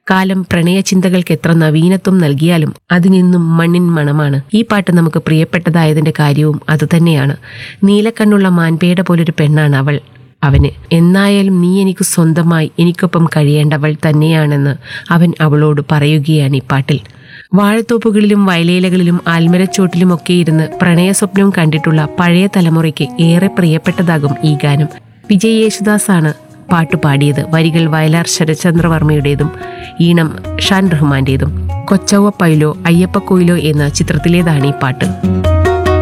കാലം പ്രണയചിന്തകൾക്ക് എത്ര നവീനത്വം നൽകിയാലും അതിനിന്നും മണ്ണിൻ മണമാണ് ഈ പാട്ട് നമുക്ക് പ്രിയപ്പെട്ടതായതിന്റെ കാര്യവും അതുതന്നെയാണ് നീലക്കണ്ണുള്ള മാൻപേട പോലൊരു പെണ്ണാണ് അവൾ അവന് എന്നായാലും നീ എനിക്ക് സ്വന്തമായി എനിക്കൊപ്പം കഴിയേണ്ടവൾ തന്നെയാണെന്ന് അവൻ അവളോട് പറയുകയാണ് ഈ പാട്ടിൽ വാഴത്തോപ്പുകളിലും വയലേലകളിലും ആൽമരച്ചോട്ടിലുമൊക്കെ ഇരുന്ന് പ്രണയസ്വപ്നം കണ്ടിട്ടുള്ള പഴയ തലമുറയ്ക്ക് ഏറെ പ്രിയപ്പെട്ടതാകും ഈ ഗാനം വിജയ് യേശുദാസാണ് പാട്ട് പാടിയത് വരികൾ വയലാർ ശരചന്ദ്രവർമ്മയുടേതും ഈണം ഷാൻ റഹ്മാന്റേതും കൊച്ചവ പൈലോ അയ്യപ്പ കൊയിലോ എന്ന ചിത്രത്തിലേതാണ് ഈ പാട്ട്